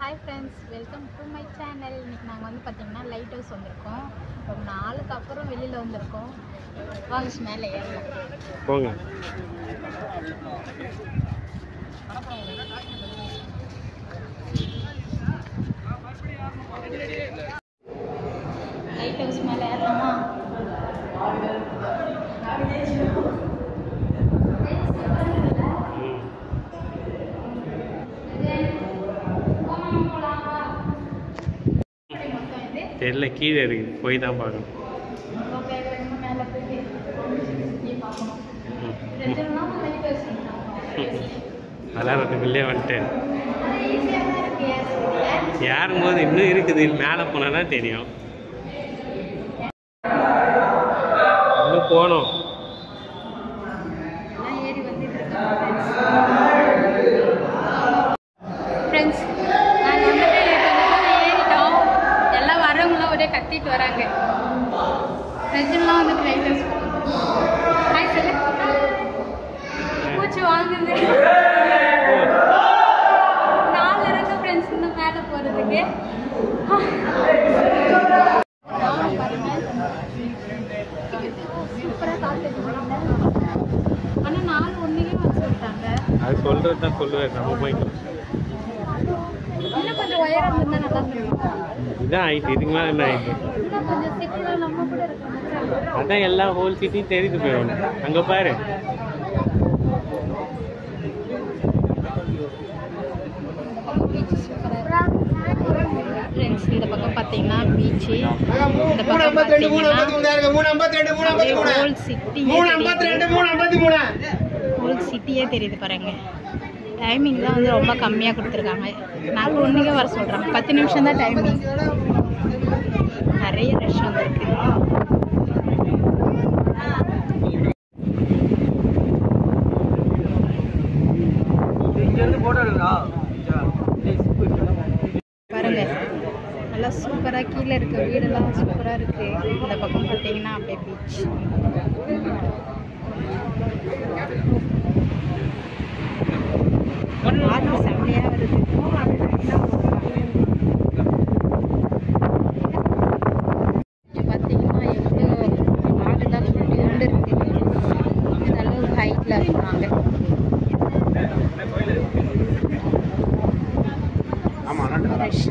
Hi friends welcome to my channel இன்னைக்கு நாங்கள் வந்து பார்த்தீங்கன்னா லைட் ஹவுஸ் வந்திருக்கோம் ரொம்ப நாளுக்கு அப்புறம் வெளியில் வந்திருக்கோம் வாங்க மேலே ஏறலாம் போங்க லைட் ஹவுஸ் மேலே ஏறலாமா ம். மொத்தம் இது தெரியல கீழே இருக்கு போய் தான் பார்க்கணும் ஓகே மேலே போயிட்டு சுற்றி பார்க்கணும் ம். ரெண்டு நாள் லைட் ஹவுஸ் அதான் அதுக்குள்ளே வந்துட்டேன் ஈஸியாக தான் இருக்கு ஏறதுக்கு. ஏறும்போது இன்னும் இருக்குது மேலே போனால் தான் தெரியும் இன்னும் போகணும் எல்லாம் ஏறி வந்துட்டு இருக்காங்க ஃப்ரெண்ட்ஸ் நாங்கள் வந்துட்டு கொஞ்சம் தூரம் ஏறிட்டோம் எல்லாம் வரவங்களாம் ஒரே கத்திட்டு வராங்க ஃப்ரெண்ட்ஸ்லாம் வந்துட்டு லைட் ஹவுஸ் ஹாய் சொல்லு பூச்சி வாங்குது நாலு இருக்கு ஃப்ரெண்ட்ஸ் இன்னும் மேலே போகிறதுக்கு சூப்பராக காத்துட்டு ஆனால் நாலு ஒன்றுலேயே வச்சு விட்டாங்க அது சொல்கிறது தான் சொல்லுவேன் நம்ம போய்க்கலாம் இன்னும் கொஞ்சம் உயரம் இருந்தால் நல்லா இருக்கும் இதான் ஆயிட்டு இதுக்கு மேலே என்ன ஆயிட்டு இன்னும் கொஞ்சம் சிட்டியில் நம்ம கூட இருக்கணும் அதான் எல்லா ஹோல் சிட்டியும் தெரிஞ்சு போயிடும் அங்கே பாரு ஃப்ரெண்ட்ஸ் இந்த பக்கம் பார்த்தீங்கன்னா பீச்சு இந்த பக்கம் பார்த்தீங்கன்னா ஹோல் சிட்டியே ஹோல் சிட்டியே தெரியுது பாருங்க டைமிங் தான் வந்து ரொம்ப கம்மியாக கொடுத்துருக்காங்க நாங்கள் ஒன்றுக்கே வர சொல்கிறாங்க பத்து நிமிஷம் தான் டைமிங் நிறைய ரஷ் வந்துருக்கு பாருங்க நல்லா சூப்பராக கீழே இருக்க வீடெல்லாம் சூப்பராக இருக்கு இந்த பக்கம் பார்த்தீங்கன்னா அப்படியே பீச் காற்று செம்மையாக வருது இங்க பார்த்தீங்கன்னா எவ்வளோ ஆடுதான் குட்டியோண்டு இருக்கு இந்த அளவுக்கு ஹைட்டில் இருக்கிறாங்க ரஷ்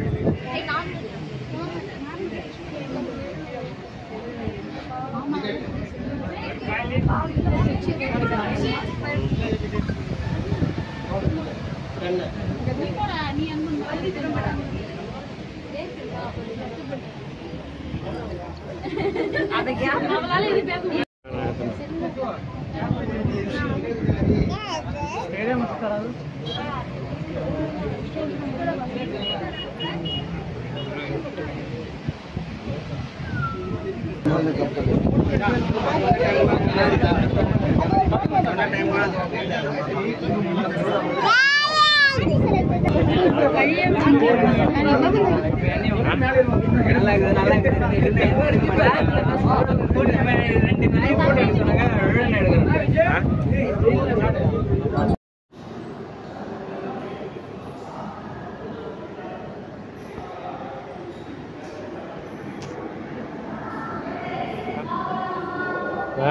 ஆ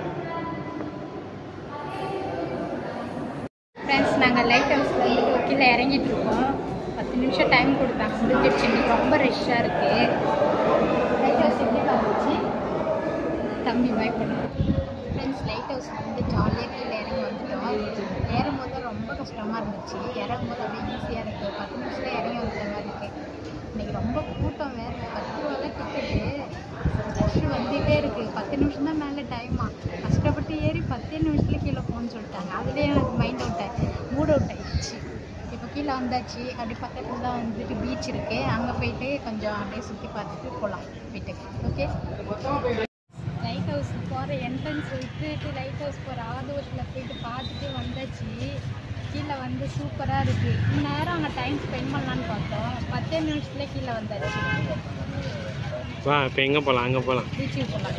ஃப்ரெண்ட்ஸ் நாங்கள் லைட் ஹவுஸில் வந்து கீழே இறங்கிட்டு இருக்கோம் பத்து நிமிஷம் டைம் கொடுத்தாங்க முடிஞ்சிடுச்சு இன்னைக்கு ரொம்ப ரஷ்ஷாக இருக்குது லைட் ஹவுஸ் எப்படி பார்த்துச்சு தம்பி பாய் பண்ணுவோம் ஃப்ரெண்ட்ஸ் லைட் ஹவுஸ் வந்து ஜாலியாக கீழே இறங்கி வந்துட்டோம் ஏறும்போது தான் ரொம்ப கஷ்டமாக இருந்துச்சு இறங்கும்போது அப்படியே ஈஸியாக இருக்குது பத்து நிமிஷத்தில் இறங்கி வந்துட்ட மாதிரி இருக்குது இன்னைக்கு ரொம்ப கூட்டம் வேறு பத்து ரூபா தான் டிக்கெட்டு ரஷ் வந்துகிட்டே இருக்குது பத்து நிமிஷம் தான் மேலே டைமா கஷ்டப்பட்டு ஏறி பத்தே நிமிஷத்துல கீழே போகணும்னு சொல்லிட்டாங்க அதுலேயே எனக்கு மைண்ட் அவுட் ஆகி மூட் அவுட் ஆயிடுச்சு இப்போ கீழே வந்தாச்சு அப்படி பக்கத்தில் தான் வந்துட்டு பீச் இருக்குது அங்கே போயிட்டு கொஞ்சம் அப்படியே சுற்றி பார்த்துட்டு போகலாம் வீட்டுக்கு ஓகே லைட் ஹவுஸ் போகிற என்ட்ரன்ஸ் விட்டுட்டு லைட் ஹவுஸ் போகிற ஆதோஷத்தில் போயிட்டு பார்த்துட்டு வந்தாச்சு கீழே வந்து சூப்பராக இருக்குது நேரம் அங்கே டைம் ஸ்பெண்ட் பண்ணலான்னு பார்த்தோம் பத்தே நிமிஷத்துல கீழே வந்தாச்சு வா இப்போ எங்கே போகலாம் அங்கே போகலாம் பீச்சுக்கு போகலாம்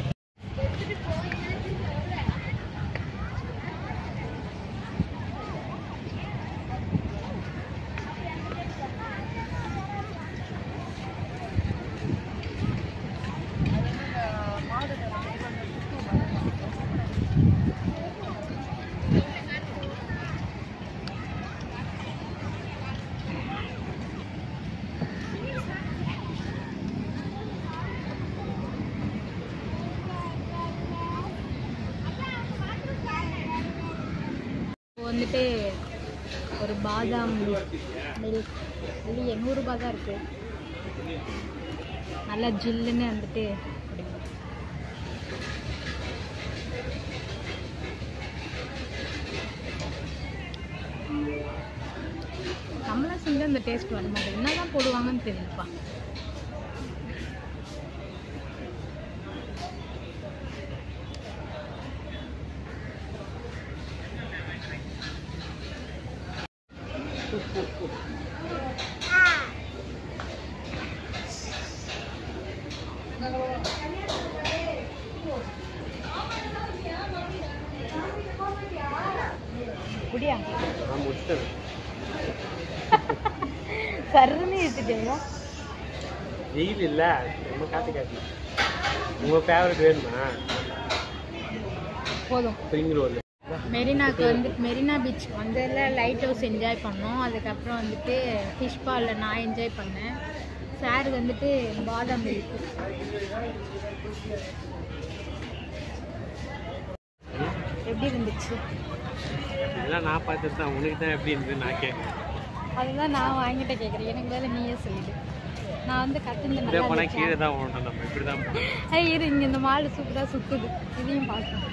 பாதாம் மில்க் இல்லையே நூறுரூபா தான் இருக்குது நல்லா ஜில்லுன்னு வந்துட்டு குடிக்கும் நம்மளாம் செஞ்சு அந்த டேஸ்ட் வர மாட்டேங்குது என்னதான் போடுவாங்கன்னு தெரியலப்பா குடியா நான் முடிச்சிட்டேன் சர்ன்னு எடுத்துட்டீங்க வெயில் இல்ல ரொம்ப காத்து காத்து உங்க ஃபேவரட் வேணுமா போதும் ஸ்ப்ரிங் ரோல் மெரினாக்கு வந்து மெரினா பீச் வந்து லைட் ஹவுஸ் என்ஜாய் பண்ணோம் அதுக்கப்புறம் வந்துட்டு ஃபிஷ் பாலில் நான் என்ஜாய் பண்ணேன் சார் வந்துட்டு பாதாம் மில்க் எப்படி இருந்துச்சு இதெல்லாம் நான் பார்த்துட்டு தான் உனக்கு தான் எப்படி இருந்து நான் கேட்குறேன் அதுதான் நான் வாங்கிட்ட கேட்குறேன் எனக்கு வேலை நீயே சொல்லிடு நான் வந்து கட்டுந்து இதே நல்லா போனால் இருந்துச்சா? கீழே தான் ஓடணும் நம்ம இப்படி தான் போகணும் ஏய் இரு இங்கே இந்த மாடு சூப்பராக சுற்றுது இதையும் பார்க்கணும்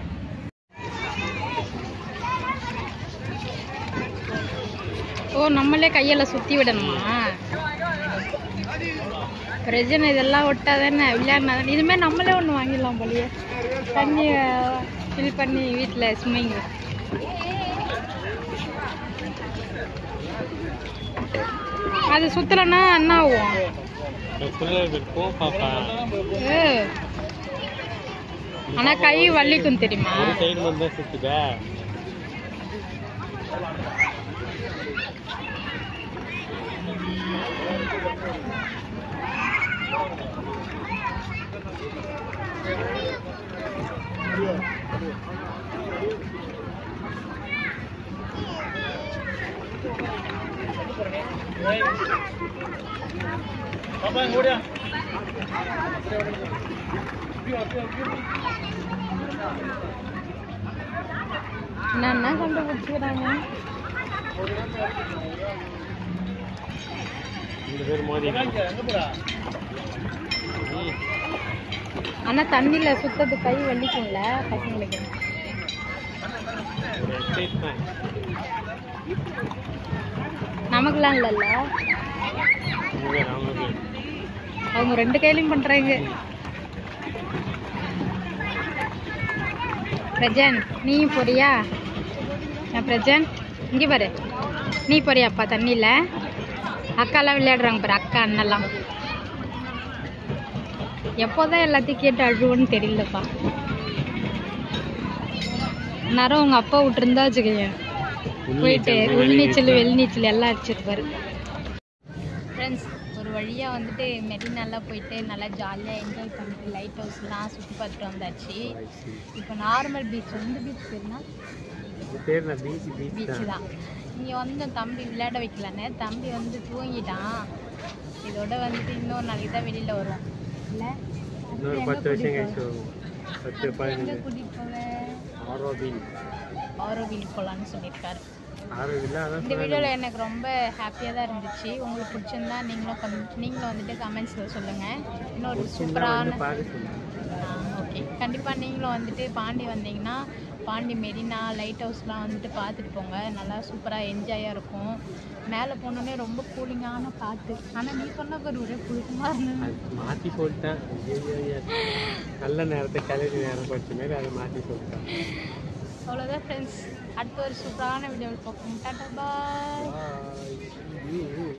ஓ நம்மளே கையில் சுற்றி விடணுமா பிரச்சனை இதெல்லாம் ஒட்டாதானே விளையாடினா இதுமாதிரி நம்மளே ஒன்று வாங்கிடலாம் போலியே தண்ணி ஃபில் பண்ணி வீட்டில் ஸ்விம்மிங் அது சுற்றலைன்னா என்ன ஆகும் ஃபுல்லாக இருக்கும் பாப்பா ஏ. ஆனா கை வலிக்கும் தெரியுமா ஒரு சைடு வந்து தான் சுற்றுதா என்னென்ன கண்டுபிடிச்சிக்கிறாங்க இந்த பேர் மோதி ஆனா தண்ணியில சுத்தது கை வலிக்கும்ல பசங்களுக்கு ஒரு எக்ஸைட்மெண்ட் நமக்குலாம் இல்லைல்ல இந்த பேர் அவங்களுக்கு அவங்க ரெண்டு கையிலையும் பண்றாங்க பிரஜன் நீயும் போறியா நான் பிரஜன் இங்கே பாரு நீ போறியாப்பா தண்ணியில் அக்காலாம் விளையாடுறாங்க பாரு அக்கா அண்ணெல்லாம் எப்போதான் எல்லாத்தையும் கேட்டு அழுவுன்னு தெரியலப்பா நேரம் உங்க அப்பா விட்டுருந்தா வச்சுக்கோங்க போயிட்டு உள்நீச்சல் வெளிநீச்சல் எல்லாம் அடிச்சிருப்பாரு ஃப்ரெண்ட்ஸ் ஒரு வழியாக வந்துட்டு மெரினாலாம் போயிட்டு நல்லா ஜாலியாக என்ஜாய் பண்ணிட்டு லைட் ஹவுஸ்லாம் சுற்றி பார்த்துட்டு வந்தாச்சு இப்போ நார்மல் பீச் வந்து பீச் பேருனா பேர் நான் பீச் பீச் பீச் தான் தான் இங்கே வந்து தம்பி விளையாட வைக்கலான்னு தம்பி வந்து தூங்கிட்டான் இதோட வந்துட்டு இன்னொரு நாளைக்கு தான் வெளியில் வரும் இல்லை இன்னொரு பத்து வருஷம் கழிச்சு வரும் பத்து எங்கே பதினஞ்சு கூட்டிகிட்டு போவேன் ஆரோவில் ஆரோவில் போகலான்னு சொல்லியிருக்காரு ஆரோவில் அதான் இந்த வீடியோவில் எனக்கு ரொம்ப ஹாப்பியாக தான் இருந்துச்சு உங்களுக்கு பிடிச்சிருந்தா நீங்களும் கொஞ்சம் நீங்களும் வந்துட்டு கமெண்ட்ஸில் சொல்லுங்கள் இன்னொரு வந்து சூப்பரான பார்க்க சொல்லுங்க ஓகே கண்டிப்பாக நீங்களும் வந்துட்டு பாண்டி வந்தீங்கன்னா பாண்டி மெரினா லைட் ஹவுஸ்லாம் வந்துட்டு பார்த்துட்டு போங்க நல்லா சூப்பராக என்ஜாயாக இருக்கும் மேலே போனோடனே ரொம்ப கூலிங்கான காற்று ஆனால் நீ சொன்ன ஒரு ஒரே புழுக்கமாக இருந்தது அது மாற்றி சொல்லிட்டேன் ஐயோ, ஐயோ. நல்ல நேரத்தை கிளறி நேரம் படிச்ச மாதிரி அதை மாற்றி சொல்லிட்டேன் அவ்வளோதான் ஃப்ரெண்ட்ஸ் அடுத்த ஒரு சூப்பரான வீடியோவில் பார்ப்போம் டாட்டா பாய் Bye.